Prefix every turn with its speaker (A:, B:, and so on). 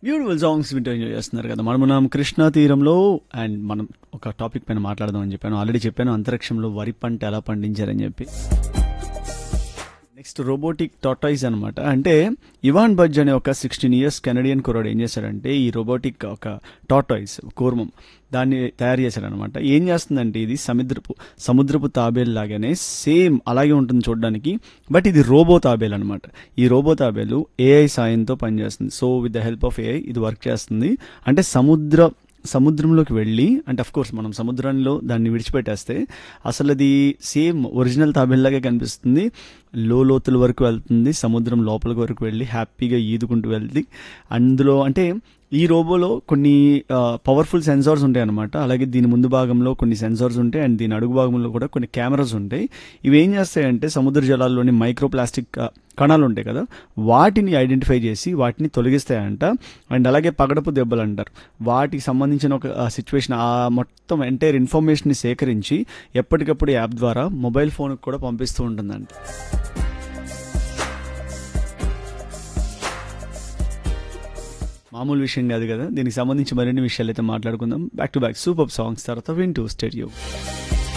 A: beautiful songs వింటూ enjoy చేస్తున్నారు కదా మనం మనం కృష్ణా తీరంలో అండ్ మనం ఒక టాపిక్ పైన మాట్లాడదాం అని చెప్పాను ఆల్రెడీ చెప్పాను అంతరిక్షంలో వరి పంట ఎలా పండించారని చెప్పి నెక్స్ట్ రోబోటిక్ టాటాయిస్ అనమాట అంటే ఇవాన్ బజ్ అనే ఒక సిక్స్టీన్ ఇయర్స్ కెనడియన్ కుర్రాడు ఏం చేశాడంటే ఈ రోబోటిక్ ఒక టాటాయిస్ కూర్మం దాన్ని తయారు చేశాడనమాట ఏం చేస్తుందంటే ఇది సముద్రపు సముద్రపు తాబేల్ లాగానే సేమ్ అలాగే ఉంటుంది చూడడానికి బట్ ఇది రోబో తాబేల్ అనమాట ఈ రోబో తాబేలు ఏఐ సాయంతో పనిచేస్తుంది so with the help of AI ఇది వర్క్ చేస్తుంది అంటే సముద్ర సముద్రంలోకి వెళ్ళి అంటే అఫ్ కోర్స్ మనం సముద్రంలో దాన్ని విడిచిపెట్టేస్తే అసలు అది సేమ్ ఒరిజినల్ తాబేల్లాగే కనిపిస్తుంది లో లోతుల వరకు వెళ్తుంది సముద్రం లోపలికి వరకు వెళ్ళి హ్యాపీగా ఈదుకుంటూ వెళ్తుంది అందులో అంటే ఈ రోబోలో కొన్ని పవర్ఫుల్ సెన్సార్స్ ఉంటాయి అనమాట అలాగే దీని ముందు భాగంలో కొన్ని సెన్సార్స్ ఉంటాయి అండ్ దీని అడుగు భాగంలో కూడా కొన్ని కెమెరాస్ ఉంటాయి ఇవి ఏం చేస్తాయంటే సముద్ర జలాల్లోని మైక్రో ప్లాస్టిక్ కణాలు ఉంటాయి కదా వాటిని ఐడెంటిఫై చేసి వాటిని తొలగిస్తాయంట అండ్ అలాగే పగడపు దెబ్బలు అంటారు వాటికి సంబంధించిన ఒక సిచ్యువేషన్ ఆ మొత్తం ఎంటైర్ ఇన్ఫర్మేషన్ని సేకరించి ఎప్పటికప్పుడు యాప్ ద్వారా మొబైల్ ఫోన్కి కూడా పంపిస్తూ ఉంటుందంట మామూలు విషయం కాదు కదా దీనికి సంబంధించి మరిన్ని విషయాలు అయితే మాట్లాడుకుందాం back to back super songs తర్వాత వింటూ స్టేడియో